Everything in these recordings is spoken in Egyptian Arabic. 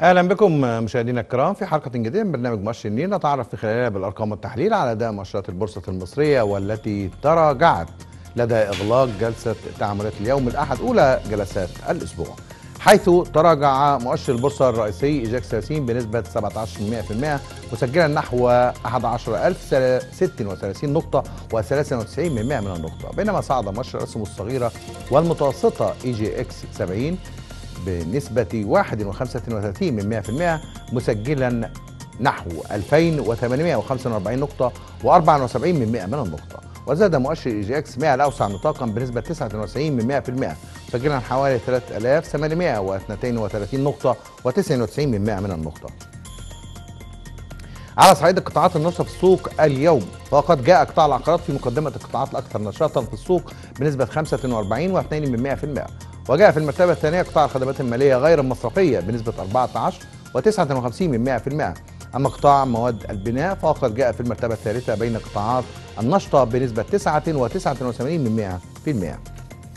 اهلا بكم مشاهدينا الكرام في حلقه جديده من برنامج مؤشر النيل نتعرف في خلالها بالارقام والتحليل على اداء مؤشرات البورصه المصريه والتي تراجعت لدى اغلاق جلسه تعاملات اليوم الاحد اولى جلسات الاسبوع حيث تراجع مؤشر البورصه الرئيسي ايجاكس 30 بنسبه 17% مسجلا نحو 11036 نقطه و93% من النقطه بينما صعد مؤشر الاسهم الصغيره والمتوسطه اي جي اكس 70 بنسبة 1.35 من 100% مسجلا نحو 2845 نقطة و74 من 100 من النقطة وزاد مؤشر اي جي اكس 100 الاوسع نطاقا بنسبة 99 من 100% مسجلا حوالي 3832 نقطة و99 من 100 من النقطة على صعيد القطاعات النشطة في السوق اليوم فقد جاء قطاع العقارات في مقدمة القطاعات الأكثر نشاطا في السوق بنسبة 45 و2 من 100% وجاء في المرتبة الثانية قطاع الخدمات المالية غير المصرفية بنسبة 14 و59 من 100% أما قطاع مواد البناء فقد جاء في المرتبة الثالثة بين قطاعات النشطة بنسبة 9 و89 من 100%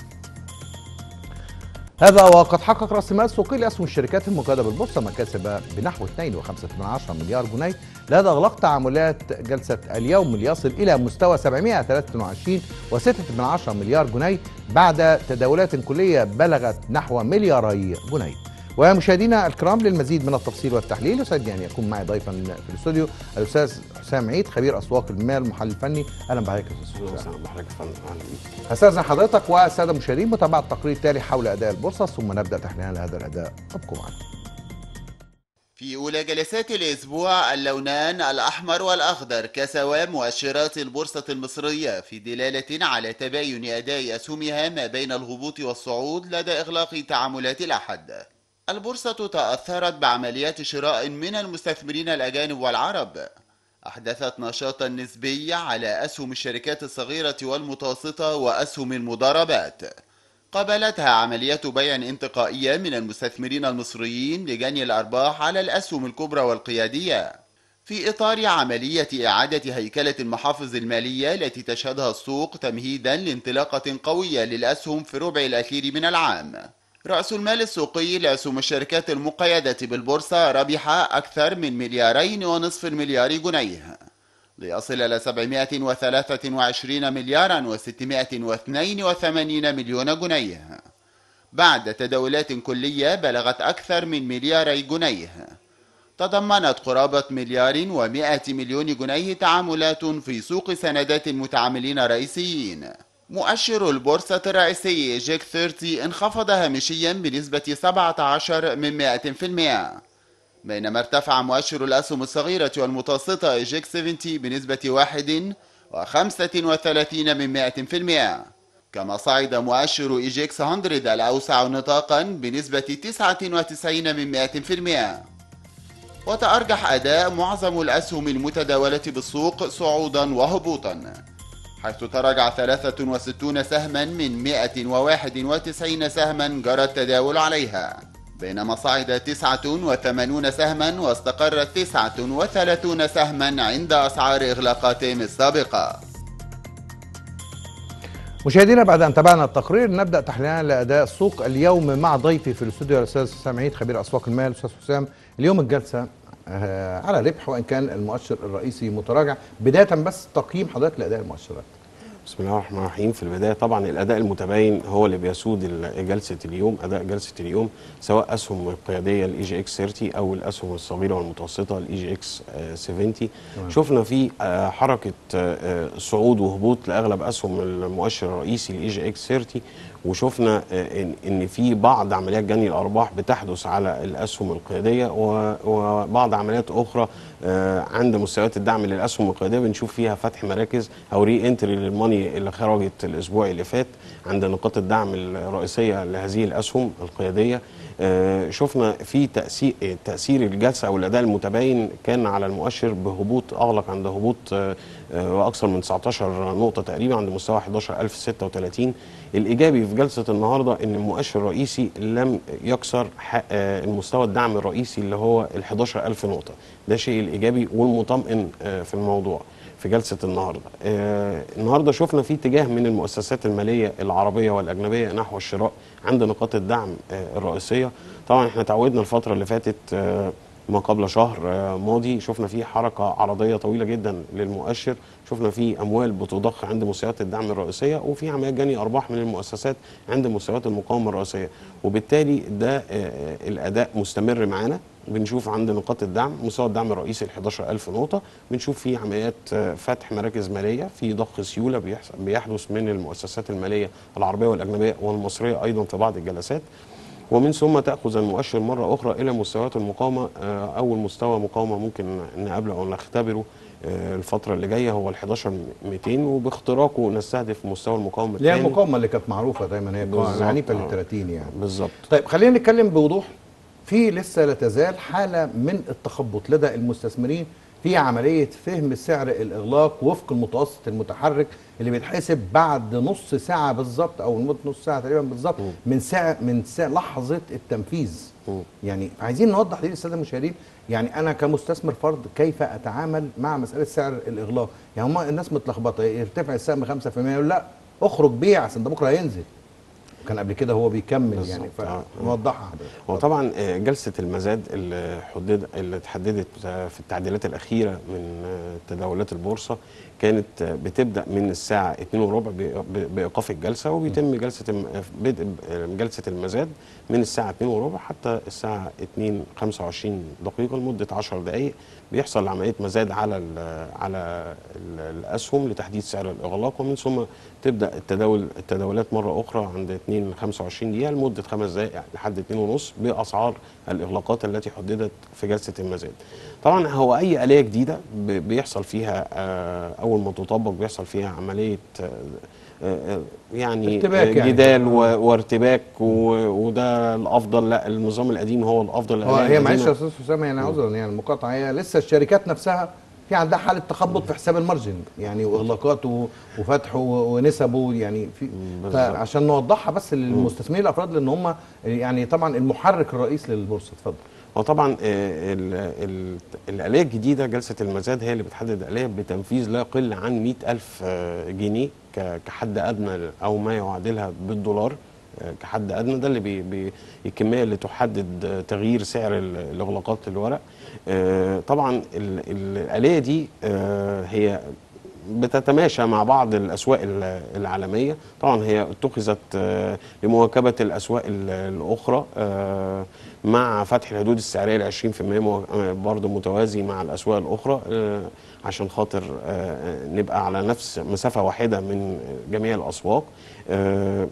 هذا وقد حقق راس مال سوقي لاسهم الشركات المقيده بالبورصه مكاسب بنحو 2.5 مليار جنيه لدى اغلاق تعاملات جلسه اليوم ليصل الى مستوى 723 و6 مليار جنيه بعد تداولات كليه بلغت نحو ملياري جنيه. ومشاهدينا الكرام للمزيد من التفصيل والتحليل يسعدني ان يكون معي ضيفا في الاستوديو الاستاذ حسام عيد خبير اسواق المال محلل فني اهلا بحضرتك يا استاذ حسام بحضرتك يا فندم اهلا بيك استاذن حضرتك والساده المشاهدين متابعه التقرير التالي حول اداء البورصه ثم نبدا تحليلا لهذا الاداء ابقوا معنا في أولى جلسات الأسبوع اللونان الأحمر والأخضر كسوا مؤشرات البورصة المصرية في دلالة على تباين أداء أسهمها ما بين الهبوط والصعود لدى إغلاق تعاملات الأحد البورصة تأثرت بعمليات شراء من المستثمرين الأجانب والعرب أحدثت نشاطا نسبي على أسهم الشركات الصغيرة والمتوسطة وأسهم المضاربات قابلتها عمليات بيع انتقائية من المستثمرين المصريين لجني الأرباح على الأسهم الكبرى والقيادية في إطار عملية إعادة هيكلة المحافظ المالية التي تشهدها السوق تمهيدا لانطلاقة قوية للأسهم في الربع الأخير من العام رأس المال السوقي لأسهم الشركات المقيدة بالبورصة ربح أكثر من مليارين ونصف المليار جنيه ليصل إلى 723 مليارا و682 مليون جنيه بعد تداولات كلية بلغت أكثر من ملياري جنيه تضمنت قرابة مليار و100 مليون جنيه تعاملات في سوق سندات المتعاملين الرئيسيين مؤشر البورصة الرئيسي جيك 30 انخفض هامشيا بنسبة 17 من 100% بينما ارتفع مؤشر الأسهم الصغيرة والمتوسطة جيك 70 بنسبة 1 و35 من 100% كما صعد مؤشر إيجيكس 100 الأوسع نطاقا بنسبة 99 من 100% وتأرجح أداء معظم الأسهم المتداولة بالسوق صعودا وهبوطا حيث تراجع 63 سهما من 191 سهما جرى التداول عليها بينما صعد 89 سهما واستقرت 39 سهما عند أسعار إغلاقاتهم السابقة مشاهدينا بعد ان تابعنا التقرير نبدا تحليلنا لاداء السوق اليوم مع ضيفي في الاستوديو الاستاذ حسام عيد خبير اسواق المال استاذ حسام اليوم الجلسه آه على ربح وان كان المؤشر الرئيسي متراجع بدايه بس تقييم حضرتك لاداء المؤشرات بسم الله الرحمن الرحيم في البدايه طبعا الاداء المتباين هو اللي بيسود جلسه اليوم اداء جلسه اليوم سواء اسهم القياديه الاي جي اكس 30 او الاسهم الصغيره والمتوسطه الاي جي اكس 70 شفنا في حركه صعود وهبوط لاغلب اسهم المؤشر الرئيسي الاي جي اكس 30 وشفنا ان في بعض عمليات جني الارباح بتحدث على الاسهم القياديه وبعض عمليات اخرى عند مستويات الدعم للاسهم القياديه بنشوف فيها فتح مراكز او ري انتري للماني اللي خرجت الاسبوع اللي فات عند نقاط الدعم الرئيسيه لهذه الاسهم القياديه شفنا في تاثير تاثير الجلسه او الاداء المتباين كان على المؤشر بهبوط اغلق عند هبوط واكثر من 19 نقطه تقريبا عند مستوى 11036 الايجابي في في جلسه النهارده ان المؤشر الرئيسي لم يكسر ح- آه، المستوى الدعم الرئيسي اللي هو ال 11000 نقطه ده شيء الايجابي والمطمئن آه، في الموضوع في جلسه النهارده آه، النهارده شفنا في اتجاه من المؤسسات الماليه العربيه والاجنبيه نحو الشراء عند نقاط الدعم آه، الرئيسيه طبعا احنا تعودنا الفتره اللي فاتت آه، ما قبل شهر آه، ماضي شفنا فيه حركة عرضية طويلة جدا للمؤشر شفنا فيه أموال بتضخ عند مستويات الدعم الرئيسية وفي عمليات جني أرباح من المؤسسات عند مستويات المقاومة الرئيسية وبالتالي ده آه، آه، الأداء مستمر معانا بنشوف عند نقاط الدعم مستوى الدعم الرئيسي ال 11000 نقطة بنشوف فيه عمليات آه، فتح مراكز مالية في ضخ سيولة بيحس- بيحدث من المؤسسات المالية العربية والأجنبية والمصرية أيضا في بعض الجلسات ومن ثم تأخذ المؤشر مرة أخرى إلى مستويات المقاومة آه، أول مستوى مقاومة ممكن نقابله أو نختبره آه، الفترة اللي جاية هو ال 11200 وباختراقه نستهدف مستوى المقاومة اللي هي الثاني المقاومه اللي كانت معروفه دايما هي بالظبط، العنيفه آه. لل 30 يعني بالظبط طيب خلينا نتكلم بوضوح في لسه لا تزال حاله من التخبط لدى المستثمرين في عمليه فهم سعر الاغلاق وفق المتوسط المتحرك اللي بيتحسب بعد نص ساعه بالظبط او لمده نص ساعه تقريبا بالظبط مم. من ساعه من ساعة لحظه التنفيذ مم. يعني عايزين نوضح للساده المشاهدين يعني انا كمستثمر فرد كيف اتعامل مع مساله سعر الاغلاق يعني هم الناس متلخبطه يرتفع السهم 5% يقول لا اخرج بيع عشان ده بكره هينزل كان قبل كده هو بيكمل يعني بالظبط، آه. فنوضحها حضرتك هو طبعا آه، جلسة المزاد اللي حدد اللي اتحددت آه، في التعديلات الأخيرة من آه، تداولات البورصة كانت آه، بتبدأ من الساعة 2 وربع ب- ب- بإيقاف الجلسة وبيتم جلسة الم- آه، بدء آه، جلسة المزاد من الساعة 2 وربع حتى الساعة 2 25 دقيقة لمدة 10 دقائق بيحصل عملية مزاد على ال على ال الأسهم لتحديد سعر الإغلاق ومن ثم تبدا التداول التداولات مره اخرى عند 2 25 دقيقه لمده خمس دقائق لحد 2 ونص باسعار الاغلاقات التي حددت في جلسه المزاد. طبعا هو اي اليه جديده ب- بيحصل فيها آه، اول ما تطبق بيحصل فيها عمليه آه، آه، يعني ارتباك آه، يعني. جدال و- وارتباك و- وده الافضل لا النظام القديم هو الافضل هو الآلية هي القديمة- معلش يا استاذ حسام يعني عذرا يعني المقاطعه هي لسه الشركات نفسها في عندها حاله تخبط في حساب المارجن يعني واغلاقاته وفتحه ونسبه يعني في بالظبط. فعشان نوضحها بس للمستثمرين الافراد لان هم يعني طبعا المحرك الرئيس للبورصه اتفضل وطبعا آه، ال- ال- الآلية الجديدة جلسة المزاد هي اللي بتحدد آلية بتنفيذ لا يقل عن 100 ألف آه، جنيه ك- كحد أدنى أو ما يعادلها بالدولار آه، كحد أدنى ده اللي بي بي الكمية اللي تحدد آه، تغيير سعر ال- الإغلاقات للورق آه، طبعا ال- ال- الآلية دي آه، هي بتتماشى مع بعض الاسواق ال- العالميه طبعا هي اتخذت آه، لمواكبه الاسواق ال- الاخرى آه، مع فتح الحدود السعريه ل 20% مو- آه، برضه متوازي مع الاسواق الاخرى آه، عشان خاطر آه، نبقى على نفس مسافه واحده من جميع الاسواق آه،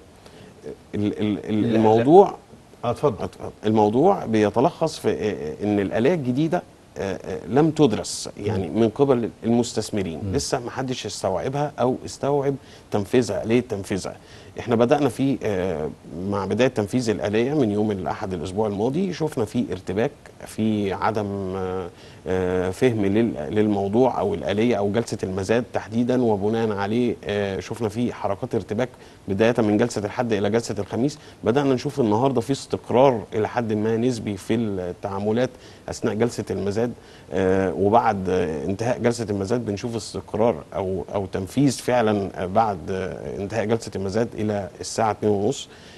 ال- ال- الموضوع اه اتفضل الموضوع بيتلخص في آه، ان الاليه الجديده آه، آه، لم تدرس يعني من قبل المستثمرين لسه ما حدش استوعبها او استوعب تنفيذها اليه تنفيذها احنا بدانا في آه، مع بدايه تنفيذ الاليه من يوم الاحد الاسبوع الماضي شفنا في ارتباك في عدم آه، آه، فهم لل- للموضوع او الاليه او جلسه المزاد تحديدا وبناء عليه آه، شفنا في حركات ارتباك بدايه من جلسه الحد الى جلسه الخميس بدانا نشوف النهارده في استقرار الى حد ما نسبي في التعاملات اثناء جلسه المزاد آه، وبعد آه، انتهاء جلسه المزاد بنشوف استقرار او او تنفيذ فعلا آه، بعد آه، انتهاء جلسه المزاد الى الساعه 2:30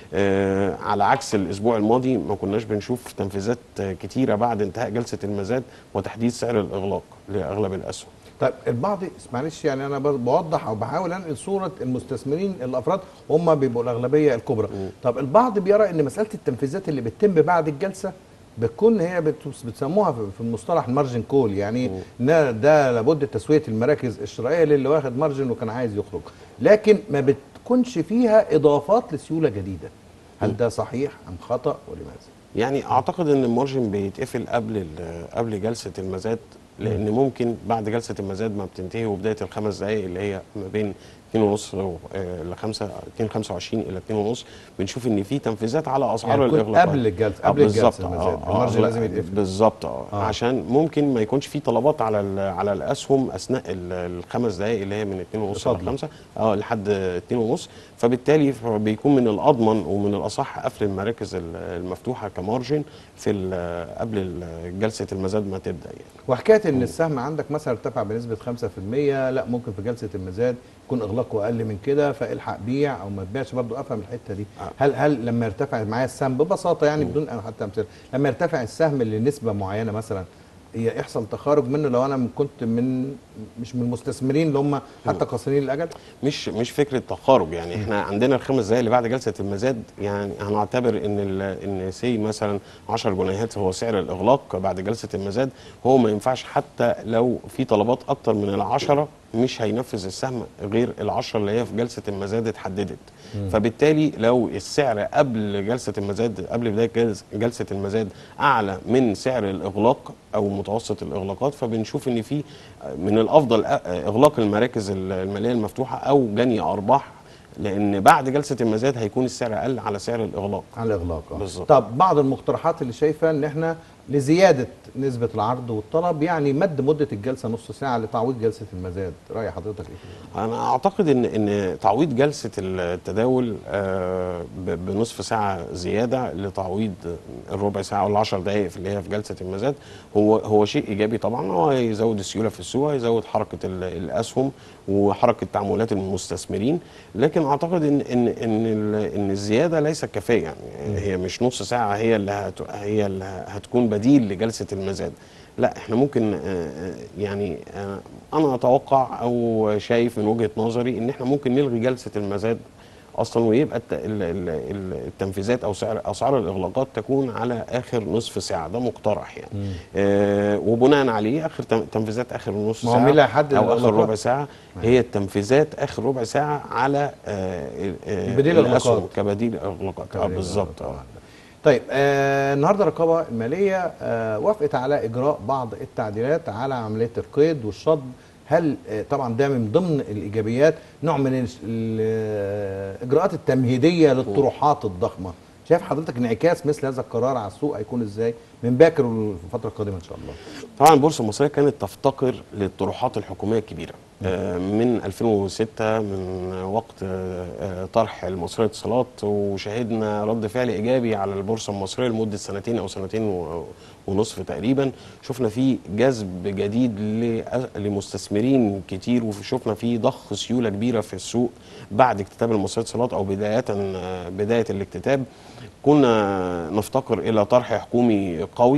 آه، على عكس الاسبوع الماضي ما كناش بنشوف تنفيذات آه، كتيره بعد انتهاء جلسه المزاد وتحديد سعر الاغلاق لاغلب الاسهم طيب البعض معلش يعني انا ب- بوضح او بحاول انقل صوره المستثمرين الافراد هم بيبقوا الاغلبيه الكبرى طب البعض بيرى ان مساله التنفيذات اللي بتتم بعد الجلسه بتكون هي بت- بتسموها في في المصطلح المارجن كول يعني إن ده لابد تسويه المراكز الشرائيه للي واخد مارجن وكان عايز يخرج لكن ما بتكونش فيها اضافات لسيوله جديده هل ده صحيح ام خطا ولماذا؟ يعني اعتقد ان المارجن بيتقفل قبل ال- قبل جلسه المزاد لان ممكن بعد جلسه المزاد ما بتنتهي وبدايه الخمس دقائق اللي هي ما بين 2.5 ل 5 2.25 الى 2.5 بنشوف ان في تنفيذات على اسعار يعني كنت الاغلاقات قبل الجلسة- آه، قبل الجلسة بالظبط المزاد. آه، المارج آه، لازم يتقفل. بالظبط اه آه. عشان ممكن ما يكونش في طلبات على ال- على الاسهم اثناء ال- الخمس دقائق اللي هي من 2.5 اتفضل. ل 5 اه لحد 2.5 فبالتالي بيكون من الاضمن ومن الاصح قفل المراكز ال- المفتوحه كمارجن في ال- قبل ال- جلسه المزاد ما تبدا يعني وحكايه ان السهم عندك مثلا ارتفع بنسبه 5% لا ممكن في جلسه المزاد يكون اغلاقه اقل من كده فالحق بيع او ما تبيعش برضه افهم الحته دي آه. هل هل لما يرتفع معايا السهم ببساطه يعني بدون أنا حتى امثله لما يرتفع السهم لنسبه معينه مثلا ي- يحصل تخارج منه لو انا كنت من مش من المستثمرين اللي هم حتى قاصرين الاجل مش مش فكره تخارج يعني احنا عندنا الخمس دقائق اللي بعد جلسه المزاد يعني هنعتبر ان ال- ان سي مثلا 10 جنيهات هو سعر الاغلاق بعد جلسه المزاد هو ما ينفعش حتى لو في طلبات اكتر من العشرة مش هينفذ السهم غير العشرة اللي هي في جلسه المزاد اتحددت فبالتالي لو السعر قبل جلسه المزاد قبل بدايه جلس- جلسه المزاد اعلى من سعر الاغلاق او متوسط الاغلاقات فبنشوف ان في من الافضل أ- اغلاق المراكز الماليه المفتوحه او جني ارباح لان بعد جلسه المزاد هيكون السعر اقل على سعر الاغلاق على الاغلاق آه. بالظبط. طب بعض المقترحات اللي شايفه ان احنا لزياده نسبه العرض والطلب يعني مد مده الجلسه نص ساعه لتعويض جلسه المزاد راي حضرتك ايه انا اعتقد ان ان تعويض جلسه التداول آه، ب- بنصف ساعه زياده لتعويض الربع ساعه ولا 10 دقائق في اللي هي في جلسه المزاد هو هو شيء ايجابي طبعا هو هيزود السيوله في السوق هيزود حركه ال- الاسهم وحركه تعاملات المستثمرين لكن اعتقد ان ان ان ال- ان الزياده ليست كافيه يعني هي مش نص ساعه هي اللي هت هي اللي هتكون بديل لجلسه المزاد لا احنا ممكن آه، آه، يعني آه، انا اتوقع او شايف من وجهه نظري ان احنا ممكن نلغي جلسه المزاد اصلا ويبقى الت- ال- ال- ال- التنفيذات او سعر اسعار الاغلاقات تكون على اخر نصف ساعه ده مقترح يعني آه وبناء عليه اخر تن- تنفيذات اخر نص ما هو ساعه مين اللي هيحدد او اخر الإغلاقات؟ ربع ساعه هي التنفيذات اخر ربع ساعه على آه آه بديل الأسهم الإغلاقات. كبديل اغلاقات اه بالظبط اه طيب آه النهارده الرقابه الماليه آه وافقت على اجراء بعض التعديلات على عمليه القيد والشطب هل آه طبعا ده من ضمن الايجابيات نوع من ال- ال- الاجراءات التمهيديه للطروحات الضخمه شايف حضرتك انعكاس مثل هذا القرار على السوق هيكون ازاي من باكر الفتره القادمه ان شاء الله طبعا البورصه المصريه كانت تفتقر للطروحات الحكوميه الكبيره آه، من 2006 من وقت آه، آه، طرح المصريه اتصالات وشهدنا رد فعل ايجابي على البورصه المصريه لمده سنتين او سنتين و- ونصف تقريبا شفنا فيه جذب جديد ل- لمستثمرين كتير وشفنا فيه ضخ سيوله كبيره في السوق بعد اكتتاب المصريه اتصالات او بدايه آه، بدايه الاكتتاب كنا نفتقر الى طرح حكومي قوي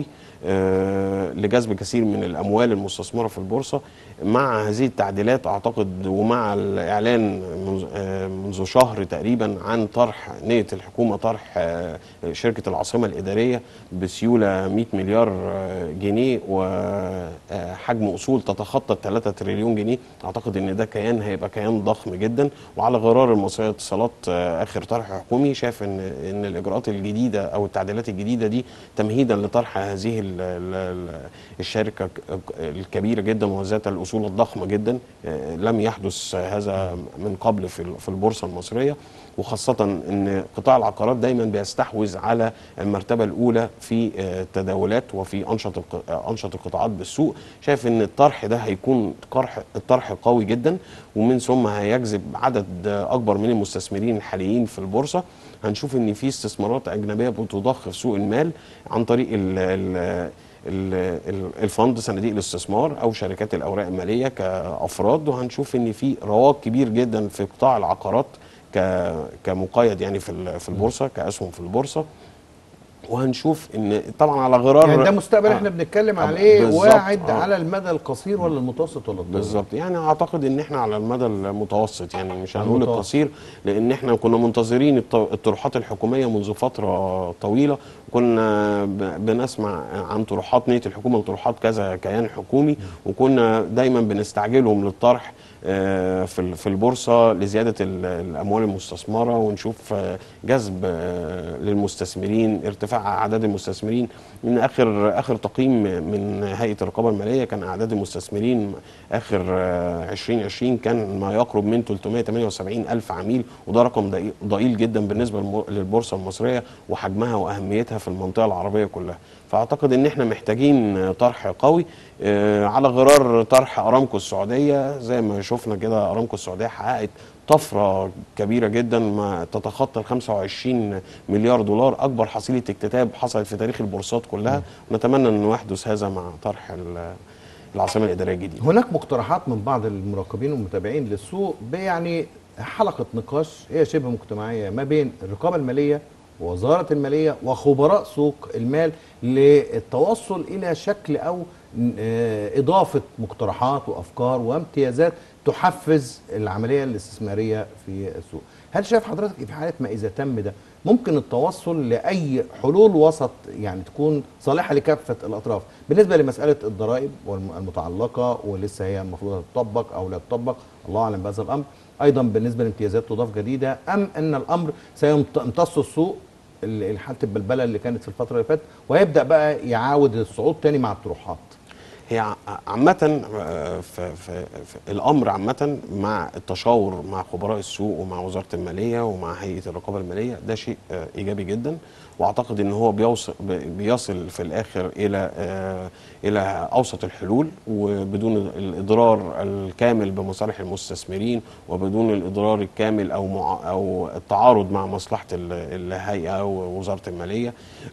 آه، لجذب كثير من الاموال المستثمره في البورصه مع هذه التعديلات اعتقد ومع الاعلان منذ, آه، منذ شهر تقريبا عن طرح نيه الحكومه طرح آه، شركه العاصمه الاداريه بسيوله 100 مليار آه، جنيه وحجم اصول تتخطى 3 تريليون جنيه اعتقد ان ده كيان هيبقى كيان ضخم جدا وعلى غرار المصريه اتصالات آه، اخر طرح حكومي شاف ان ان الاجراءات الجديده او التعديلات الجديده دي تمهيدا لطرح هذه ال- ال- ال- الشركه ك- الكبيره جدا وذات الاصول الضخمه جدا آه، لم يحدث هذا من قبل في ال- في البورصه المصريه وخاصه ان قطاع العقارات دايما بيستحوذ على المرتبه الاولى في آه، التداولات وفي انشط الق- آه، انشط القطاعات بالسوق شايف ان الطرح ده هيكون طرح الطرح قوي جدا ومن ثم هيجذب عدد آه، اكبر من المستثمرين الحاليين في البورصه هنشوف ان في استثمارات اجنبيه بتضخ في سوق المال عن طريق ال ال ال- ال- الفند صناديق الاستثمار او شركات الاوراق الماليه كافراد وهنشوف ان في رواج كبير جدا في قطاع العقارات ك- كمقيد يعني في ال- في البورصه كاسهم في البورصه وهنشوف ان طبعا على غرار يعني ده مستقبل آه. احنا بنتكلم آه، عليه بالظبط، واعد آه. على المدى القصير ولا المتوسط ولا الطويل بالظبط يعني اعتقد ان احنا على المدى المتوسط يعني مش هنقول المتوسط. القصير لان احنا كنا منتظرين الط- الطروحات الحكوميه منذ فتره طويله كنا ب- بنسمع عن طروحات نيه الحكومه وطروحات كذا كيان حكومي وكنا دايما بنستعجلهم للطرح آه، في ال- في البورصه لزياده ال- الاموال المستثمره ونشوف آه، جذب آه، للمستثمرين ارتفاع ارتفاع اعداد المستثمرين من اخر اخر تقييم من هيئه الرقابه الماليه كان اعداد المستثمرين اخر آه، 2020 كان ما يقرب من 378 الف عميل وده رقم ضئيل- ضئيل جدا بالنسبه للم- للبورصه المصريه وحجمها واهميتها في المنطقه العربيه كلها فاعتقد ان احنا محتاجين آه، طرح قوي آه، على غرار طرح ارامكو السعوديه زي ما شفنا كده ارامكو السعوديه حققت طفره كبيره جدا ما تتخطى ال 25 مليار دولار اكبر حصيله اكتتاب حصلت في تاريخ البورصات كلها ونتمنى انه يحدث هذا مع طرح ال- العاصمه الاداريه الجديده هناك مقترحات من بعض المراقبين والمتابعين للسوق يعني حلقة نقاش هي شبه مجتمعية ما بين الرقابة المالية ووزارة المالية وخبراء سوق المال للتوصل إلى شكل أو آه، إضافة مقترحات وأفكار وامتيازات تحفز العملية الاستثمارية في السوق هل شايف حضرتك في حالة ما إذا تم ده ممكن التوصل لأي حلول وسط يعني تكون صالحة لكافة الأطراف بالنسبة لمسألة الضرائب المتعلقة ولسه هي المفروض تطبق أو لا تطبق الله أعلم بهذا الأمر أيضا بالنسبة لامتيازات تضاف جديدة أم أن الأمر سيمتص السوق ال- حالة البلبلة اللي كانت في الفترة اللي فاتت ويبدأ بقى يعاود الصعود تاني مع الطروحات هي ع- عامة آه، ف- ف- ف- الأمر عامة مع التشاور مع خبراء السوق ومع وزارة المالية ومع هيئة الرقابة المالية ده شيء آه، إيجابي جدا وأعتقد إن هو بيوصل ب- بيصل في الآخر إلى آه، إلى أوسط الحلول وبدون الإضرار الكامل بمصالح المستثمرين وبدون الإضرار الكامل أو مع أو التعارض مع مصلحة ال- الهيئة ووزارة المالية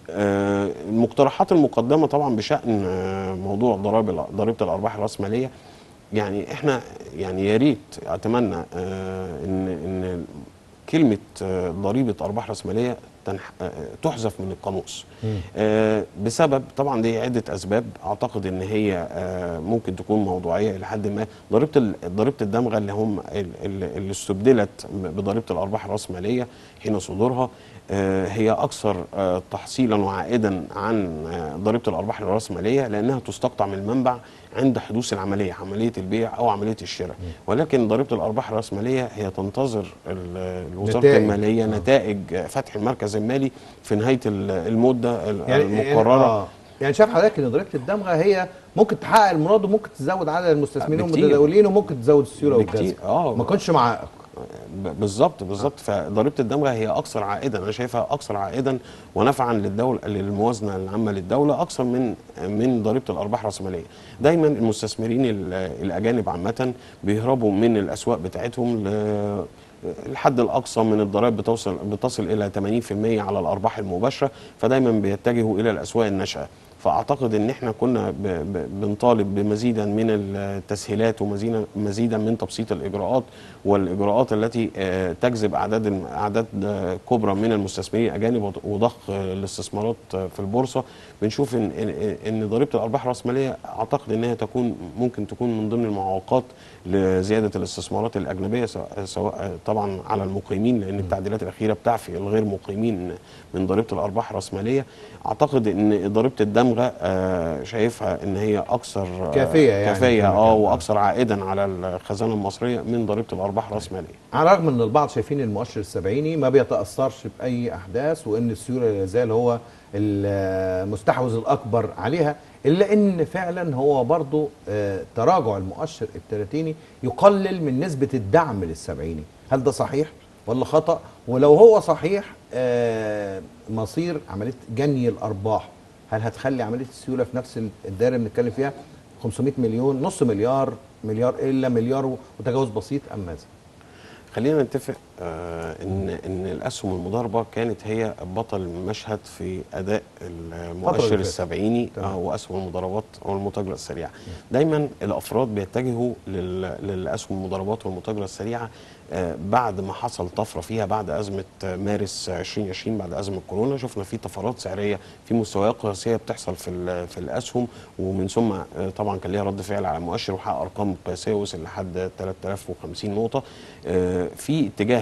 آه، المقترحات المقدمة طبعا بشأن آه، موضوع ضرائب ضريبة الأرباح الرأسمالية يعني احنا يعني يا ريت اتمنى آه، ان ان كلمه آه، ضريبه ارباح راسماليه تنح- آه، تحذف من القاموس آه، بسبب طبعا دي عده اسباب اعتقد ان هي آه، ممكن تكون موضوعيه الى حد ما ضريبه ال- ضريبه الدمغه اللي هم ال- ال- اللي استبدلت بضريبه الارباح الراسماليه حين صدورها آه، هي اكثر آه، تحصيلا وعائدا عن آه، ضريبه الارباح الراسماليه لانها تستقطع من المنبع عند حدوث العمليه عمليه البيع او عمليه الشراء ولكن ضريبه الارباح الراسماليه هي تنتظر ال- وزاره نتائج. الماليه نتائج فتح المركز المالي في نهايه ال- المده ال- يعني المقرره آه يعني شايف حضرتك ان ضريبه الدمغه هي ممكن تحقق المراد وممكن تزود عدد المستثمرين بكتير. والمتداولين وممكن تزود السيوله بكتير. والجذب آه. ما كنتش معائق ب- بالظبط بالظبط فضريبه الدمغه هي اكثر عائدا انا شايفها اكثر عائدا ونفعا للدوله للموازنه العامه للدوله اكثر من من ضريبه الارباح الراسماليه دايما المستثمرين ال- الاجانب عامه بيهربوا من الاسواق بتاعتهم ل الحد الاقصى من الضرائب بتوصل بتصل الى 80% على الارباح المباشره فدايما بيتجهوا الى الاسواق الناشئه فاعتقد ان احنا كنا ب- ب- بنطالب بمزيدا من التسهيلات ومزيدا مزيدا من تبسيط الاجراءات والاجراءات التي آه، تجذب اعداد الم- اعداد آه، كبرى من المستثمرين الاجانب وض- وضخ آه، الاستثمارات آه، في البورصه بنشوف ان ان إن ضريبه الارباح الراسماليه اعتقد ان هي تكون ممكن تكون من ضمن المعوقات لزياده الاستثمارات الاجنبيه سواء سواء آه، طبعا على المقيمين لان التعديلات الاخيره بتعفي الغير مقيمين من ضريبه الارباح الراسماليه اعتقد ان ضريبه الدمغه آه، شايفها ان هي اكثر آه، كافية يعني كافيه في اه المكان. واكثر عائدا على الخزانه المصريه من ضريبه الارباح الراسماليه على الرغم ان البعض شايفين المؤشر السبعيني ما بيتاثرش باي احداث وان السيوله لا يزال هو المستحوذ الاكبر عليها الا ان فعلا هو برضو آه، تراجع المؤشر الثلاثيني يقلل من نسبه الدعم للسبعيني هل ده صحيح ولا خطا ولو هو صحيح آه، مصير عمليه جني الارباح هل هتخلي عمليه السيوله في نفس الدائره اللي بنتكلم فيها 500 مليون نص مليار مليار الا مليار وتجاوز بسيط ام ماذا؟ خلينا نتفق آه ان ان الاسهم المضاربه كانت هي بطل المشهد في اداء اللي المؤشر فاتت. السبعيني تمام. آه واسهم المضاربات والمتاجره السريعه دايما الافراد بيتجهوا لل- للاسهم المضاربات والمتاجره السريعه آه بعد ما حصل طفره فيها بعد ازمه آه، مارس 2020 بعد ازمه كورونا شفنا في طفرات سعريه في مستويات قياسيه بتحصل في ال- في الاسهم ومن ثم آه، طبعا كان ليها رد فعل على المؤشر وحقق ارقام قياسيه وصل لحد 3050 نقطه آه، في اتجاه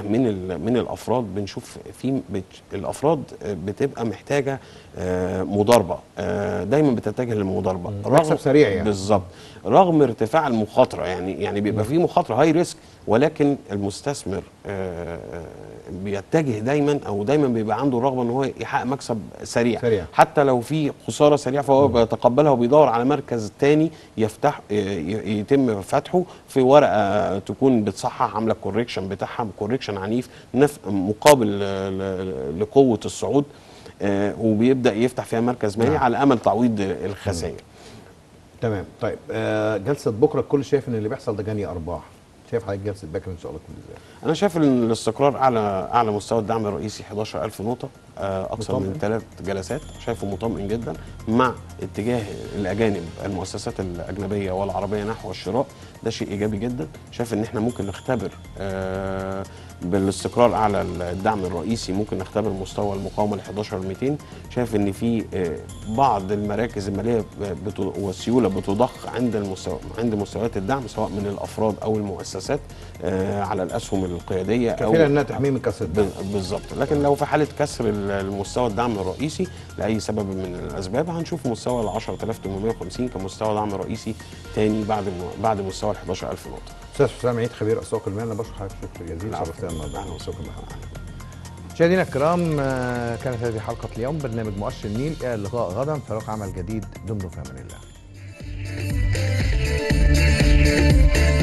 اتجاه من ال- من الافراد بنشوف في بت الافراد بتبقى محتاجه آه، مضاربه آه، دايما بتتجه للمضاربه مكسب سريع يعني. بالظبط رغم ارتفاع المخاطره يعني يعني بيبقى في مخاطره هاي ريسك ولكن المستثمر آه، آه، بيتجه دايما او دايما بيبقى عنده الرغبه ان هو يحقق مكسب سريع سريع. حتى لو في خساره سريعه فهو بيتقبلها وبيدور على مركز تاني يفتح ي- ي- يتم فتحه في ورقه تكون بتصحح عامله كوريكشن بتاعها كوريكشن عنيف نف مقابل ل- ل- لقوه الصعود آه، وبيبدا يفتح فيها مركز مالي نعم. على امل تعويض الخسائر تمام طيب آه جلسه بكره الكل شايف ان اللي بيحصل ده جني ارباح شايف حضرتك جلسه بكره ان شاء الله تكون ازاي انا شايف ان الاستقرار اعلى اعلى مستوى الدعم الرئيسي 11000 نقطه آه، اكثر مطمئن. من ثلاث جلسات شايفه مطمئن جدا مع اتجاه الاجانب المؤسسات الاجنبيه والعربيه نحو الشراء ده شيء ايجابي جدا شايف ان احنا ممكن نختبر آه، بالاستقرار اعلى الدعم الرئيسي ممكن نختبر مستوى المقاومه ل 11200 شايف ان في آه، بعض المراكز الماليه بت- والسيوله بتضخ عند المستوى عند مستويات الدعم سواء من الافراد او المؤسسات آه، على الاسهم القياديه او كفيله انها تحميه من كسر الدم ب- بالظبط لكن لو في حاله كسر ال- المستوى الدعم الرئيسي لاي سبب من الاسباب هنشوف مستوى ال 10850 كمستوى دعم رئيسي تاني بعد م- بعد مستوى ال 11000 نقطه استاذ حسام عيد خبير اسواق المال انا بشكر حضرتك شكر جزيل العفو. شرفتنا النهارده أهلا على وسهلا. اسواق المال مشاهدينا الكرام آه، كانت هذه حلقه اليوم برنامج مؤشر النيل الى اللقاء غدا في فريق عمل جديد دمتم في امان الله